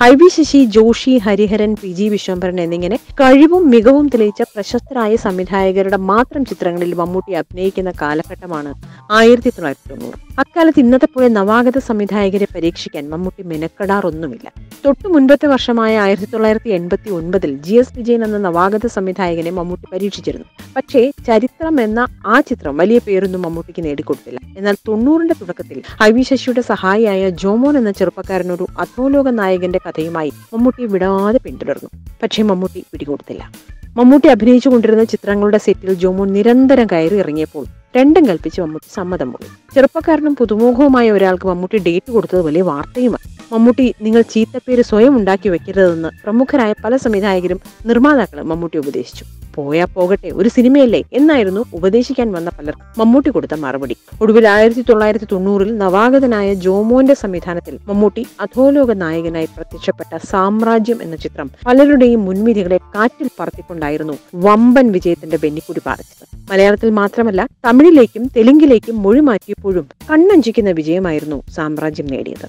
I V Sasi Joshiy Hariharan P G Viswambharan എന്നിങ്ങനെ കഴിവും മികവും തെളിയിച്ച പ്രശസ്തരായ സംവിധായകരുടെ മാത്രം ചിത്രങ്ങളിൽ മമ്മൂട്ടി അഭിനയിക്കുന്ന കാലഘട്ടമാണ് ആയിരത്തി തൊള്ളായിരത്തി തൊണ്ണൂറ് അക്കാലത്ത് ഇന്നത്തെ പോലെ നവാഗത സംവിധായകരെ പരീക്ഷിക്കാൻ മമ്മൂട്ടി മെനക്കെടാറൊന്നുമില്ല തൊട്ടു മുൻപത്തെ വർഷമായ ആയിരത്തി തൊള്ളായിരത്തി എൺപത്തി ഒൻപതിൽ ജി എസ് വിജയൻ എന്ന നവാഗത സംവിധായകനെ മമ്മൂട്ടി പരീക്ഷിച്ചിരുന്നു പക്ഷേ ചരിത്രം എന്ന ആ ചിത്രം വലിയ പേരൊന്നും മമ്മൂട്ടിക്ക് നേടിക്കൊടുത്തില്ല എന്നാൽ തൊണ്ണൂറിന്റെ തുടക്കത്തിൽ ഐ വി ശശിയുടെ സഹായിയായ ജോമോൻ എന്ന ചെറുപ്പക്കാരനൊരു അധോലോക നായകന്റെ കഥയുമായി മമ്മൂട്ടി വിടാതെ പിന്തുടർന്നു പക്ഷേ മമ്മൂട്ടി പിടികൊടുത്തില്ല മമ്മൂട്ടി അഭിനയിച്ചു കൊണ്ടിരുന്ന ചിത്രങ്ങളുടെ സെറ്റിൽ ജോമോൻ നിരന്തരം കയറി ഇറങ്ങിയപ്പോൾ രണ്ടും കൽപ്പിച്ച് മമ്മൂട്ടി സമ്മതം പോയി ചെറുപ്പക്കാരനും പുതുമുഖവുമായ ഒരാൾക്ക് മമ്മൂട്ടി ഡേറ്റ് കൊടുത്തത് വലിയ വാർത്തയുമായി മമ്മൂട്ടി നിങ്ങൾ ചീത്തപ്പേര് സ്വയം ഉണ്ടാക്കി വെക്കരുതെന്ന് പ്രമുഖരായ പല സംവിധായകരും നിർമ്മാതാക്കളും മമ്മൂട്ടി ഉപദേശിച്ചു പോയാ പോകട്ടെ ഒരു സിനിമയല്ലേ എന്നായിരുന്നു ഉപദേശിക്കാൻ വന്ന പലർക്കും മമ്മൂട്ടി കൊടുത്ത മറുപടി ഒടുവിൽ ആയിരത്തി തൊള്ളായിരത്തി തൊണ്ണൂറിൽ നവാഗതനായ ജോമോന്റെ സംവിധാനത്തിൽ മമ്മൂട്ടി അധോലോക നായകനായി പ്രത്യക്ഷപ്പെട്ട സാമ്രാജ്യം എന്ന ചിത്രം പലരുടെയും മുൻവിധികളെ കാറ്റിൽ പറത്തിക്കൊണ്ടായിരുന്നു വമ്പൻ വിജയത്തിന്റെ ബെന്നിക്കുടി പാറിച്ചത് മലയാളത്തിൽ മാത്രമല്ല തമിഴിലേക്കും തെലുങ്കിലേക്കും മൊഴി മാറ്റിയപ്പോഴും കണ്ണഞ്ചിക്കുന്ന വിജയമായിരുന്നു സാമ്രാജ്യം നേടിയത്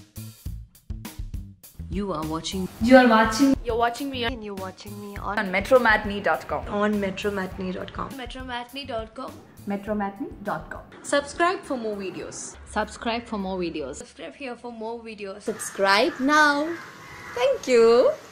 You are watching You are watching You're watching me on and you're watching me on, on metromatney.com. on metromatney.com. metromatney.com. metromatney.com. Subscribe for more videos. Subscribe for more videos. Subscribe here for more videos. Subscribe now. Thank you.